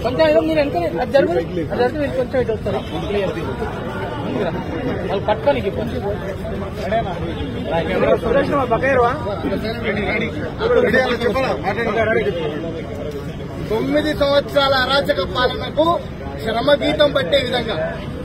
కొంచెం ఏదో మీరు వెనుకనే అది జరుగు అది జరుగు మీరు కొంచెం ఇటు వస్తారు క్లియర్ ముందుకురా. వాళ్ళు పట్టుకొని కొంచెం సురేష్ బకైరవా తొమ్మిది సంవత్సరాల అరాచక పాలనకు శ్రమ గీతం పట్టే విధంగా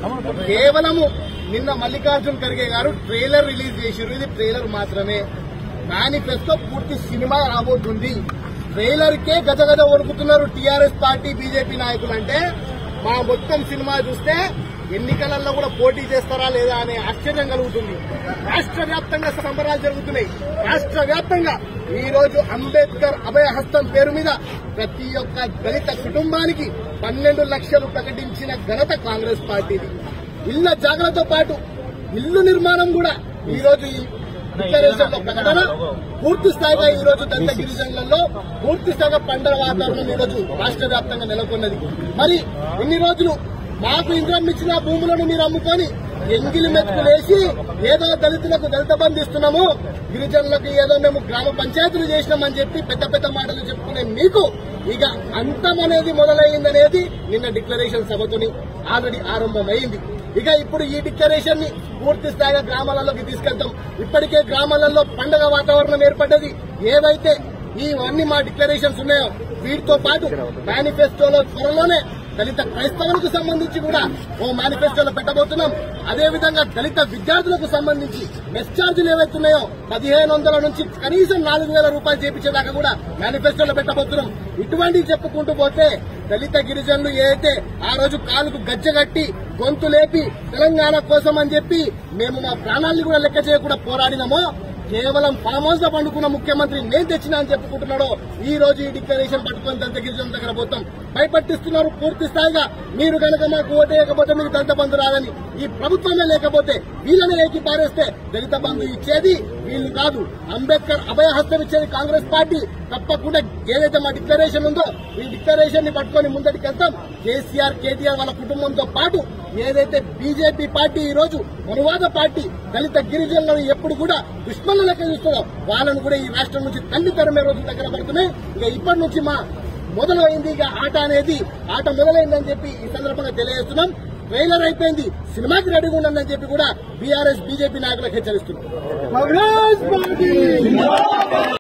కేవలము నిన్న మల్లికార్జున్ ఖర్గే గారు ట్రైలర్ రిలీజ్ చేసారు ఇది ట్రైలర్ మాత్రమే మేనిఫెస్టో పూర్తి సినిమా రాబోతుంది ట్రైలర్ కే గజగజ వణుకుతున్నారు టీఆర్ఎస్ పార్టీ బీజేపీ నాయకులు అంటే మా మొత్తం సినిమా చూస్తే ఎన్నికలలో కూడా పోటీ చేస్తారా లేదా అనే ఆశ్చర్యం కలుగుతుంది రాష్ట్ర వ్యాప్తంగా సంబరాలు జరుగుతున్నాయి రాష్ట్ర వ్యాప్తంగా ఈ రోజు అంబేద్కర్ అభయహస్తం పేరు మీద ప్రతి ఒక్క దళిత కుటుంబానికి పన్నెండు లక్షలు ప్రకటించిన ఘనత కాంగ్రెస్ పార్టీది ఇళ్ల జాగ్రత్తతో పాటు ఇల్లు నిర్మాణం కూడా ఈ రోజు ఈ డిక్లరేషన్ లో ప్రకటన పూర్తి స్థాయిగా ఈ రోజు దళిత గిరిజనులలో పూర్తి స్థాయిగా పండగ వాతావరణం ఈ రోజు రాష్ట్ర వ్యాప్తంగా నెలకొన్నది మరి ఇన్ని రోజులు మాకు ఇంద్రం ఇచ్చిన భూములను మీరు అమ్ముకొని ఎంగిలి మెతుకులేసి ఏదో దళితులకు దళిత బంధు ఇస్తున్నాము గిరిజనులకు ఏదో మేము గ్రామ పంచాయతీలు చేసినామని చెప్పి పెద్ద పెద్ద మాటలు చెప్పుకునే మీకు ఇక అంతం అనేది మొదలైందనేది నిన్న డిక్లరేషన్ సభతోని ఆల్రెడీ ఆరంభమైంది ఇక ఇప్పుడు ఈ డిక్లరేషన్ ని పూర్తి స్థాయిగా గ్రామాలలోకి తీసుకెళ్తాం ఇప్పటికే గ్రామాలలో పండగ వాతావరణం ఏర్పడ్డది ఏవైతే ఇవన్నీ మా డిక్లరేషన్స్ ఉన్నాయో వీటితో పాటు మేనిఫెస్టోలో త్వరలోనే దళిత క్రైస్తవులకు సంబంధించి కూడా ఓ మేనిఫెస్టోలో పెట్టబోతున్నాం అదేవిధంగా దళిత విద్యార్థులకు సంబంధించి మెస్ ఛార్జీలు ఏవైతున్నాయో పదిహేను వందల నుంచి కనీసం నాలుగు వేల రూపాయలు చేపించేదాకా కూడా మేనిఫెస్టోలో పెట్టబోతున్నాం ఇటువంటివి చెప్పుకుంటూ పోతే దళిత గిరిజనులు ఏదైతే ఆ రోజు కాలుకు గజ్జగట్టి గొంతు లేపి తెలంగాణ కోసం అని చెప్పి మేము మా ప్రాణాలను కూడా లెక్క చేయకుండా పోరాడినామో కేవలం ఫామ్ హౌస్ లో పండుకున్న ముఖ్యమంత్రి నేను తెచ్చినా అని చెప్పుకుంటున్నాడో ఈ రోజు ఈ డిక్లరేషన్ పట్టుకొని దళిత గిరిజనుల దగ్గర పోతాం భయపట్టిస్తున్నారు పూర్తి స్థాయిగా మీరు కనుక మాకు ఓటేయకపోతే మీకు దళిత బంధు రాదని ఈ ప్రభుత్వమే లేకపోతే వీళ్ళని ఏకి పారేస్తే దళిత బంధు ఇచ్చేది వీళ్ళు కాదు అంబేద్కర్ అభయహస్తం ఇచ్చేది కాంగ్రెస్ పార్టీ తప్పకుండా ఏదైతే మా డిక్లరేషన్ ఉందో ఈ డిక్లరేషన్ ని పట్టుకొని ముందటికి వెళ్తాం కేసీఆర్ కేటీఆర్ వాళ్ళ కుటుంబంతో పాటు ఏదైతే బీజేపీ పార్టీ ఈ రోజు మనువాద పార్టీ దళిత గిరిజనులను ఎప్పుడు కూడా దుష్మల లెక్క చూస్తుందో వాళ్ళను కూడా ఈ రాష్ట్రం నుంచి తల్లి తరమే రోజులు దగ్గర పడుతున్నాయి ఇక ఇప్పటి నుంచి మా మొదలైంది ఇక ఆట అనేది ఆట మొదలైందని చెప్పి ఈ సందర్భంగా తెలియజేస్తున్నాం ట్రైలర్ అయిపోయింది సినిమాకి రెడీగా ఉందని చెప్పి కూడా బీఆర్ఎస్ బీజేపీ నాయకులకు హెచ్చరిస్తున్నాం